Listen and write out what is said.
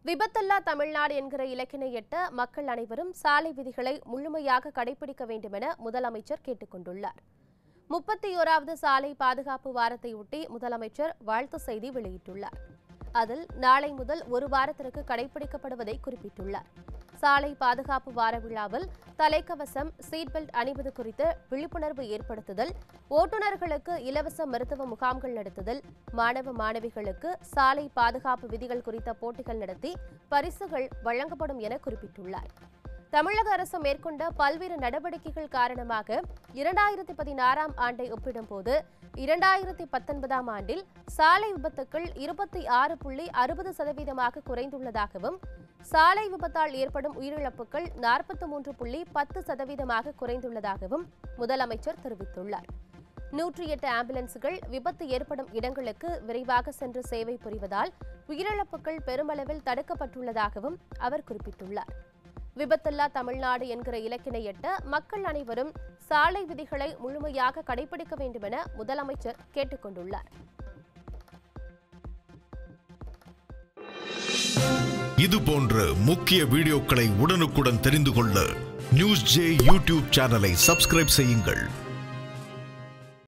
விபத்தில்லா தமிழ்நாடு என்கிற இலக்கினை எட்ட மக்கள் அனைவரும் சாலை விதிகளை முழுமையாக கடைபிடிக்க வேண்டுமென முதலமைச்சர் கேட்டுக் கொண்டுள்ளார் முப்பத்தி ஓராவது சாலை பாதுகாப்பு வாரத்தையொட்டி முதலமைச்சர் வாழ்த்து செய்தி வெளியிட்டுள்ளார் அதில் நாளை முதல் ஒரு வாரத்திற்கு கடைபிடிக்கப்படுவதை குறிப்பிட்டுள்ளார் சாலை பாதுகாப்பு வார விழாவில் தலைக்கவசம் சீட் பெல்ட் அணிவது குறித்து விழிப்புணர்வு ஏற்படுத்துதல் ஓட்டுநர்களுக்கு இலவச மருத்துவ முகாம்கள் நடத்துதல் மாணவ மாணவிகளுக்கு சாலை பாதுகாப்பு விதிகள் குறித்த போட்டிகள் நடத்தி பரிசுகள் வழங்கப்படும் என குறிப்பிட்டுள்ளார் தமிழக அரசு மேற்கொண்ட பல்வேறு நடவடிக்கைகள் காரணமாக இரண்டாயிரத்தி பதினாறாம் ஆண்டை ஒப்பிடும்போது இரண்டாயிரத்தி பத்தொன்பதாம் ஆண்டில் சாலை விபத்துக்கள் இருபத்தி ஆறு புள்ளி அறுபது சதவீதமாக குறைந்துள்ளதாகவும் சாலை விபத்தால் ஏற்படும் உயிரிழப்புகள் நாற்பத்தி மூன்று புள்ளி பத்து சதவீதமாக குறைந்துள்ளதாகவும் முதலமைச்சர் தெரிவித்துள்ளார் நூற்றி எட்டு ஆம்புலன்ஸ்கள் விபத்து ஏற்படும் இடங்களுக்கு விரைவாக சென்று சேவை புரிவதால் உயிரிழப்புகள் பெருமளவில் தடுக்கப்பட்டுள்ளதாகவும் அவர் குறிப்பிட்டுள்ளார் விபத்தில்லா தமிழ்நாடு என்கிற இலக்கினை எட்ட மக்கள் அனைவரும் சாலை விதிகளை முழுமையாக கடைபிடிக்க வேண்டுமென முதலமைச்சர் கேட்டுக் கொண்டுள்ளார் இது போன்ற முக்கிய வீடியோக்களை உடனுக்குடன் தெரிந்து கொள்ள நியூஸ் ஜே யூடியூப் சேனலை சப்ஸ்கிரைப் செய்யுங்கள்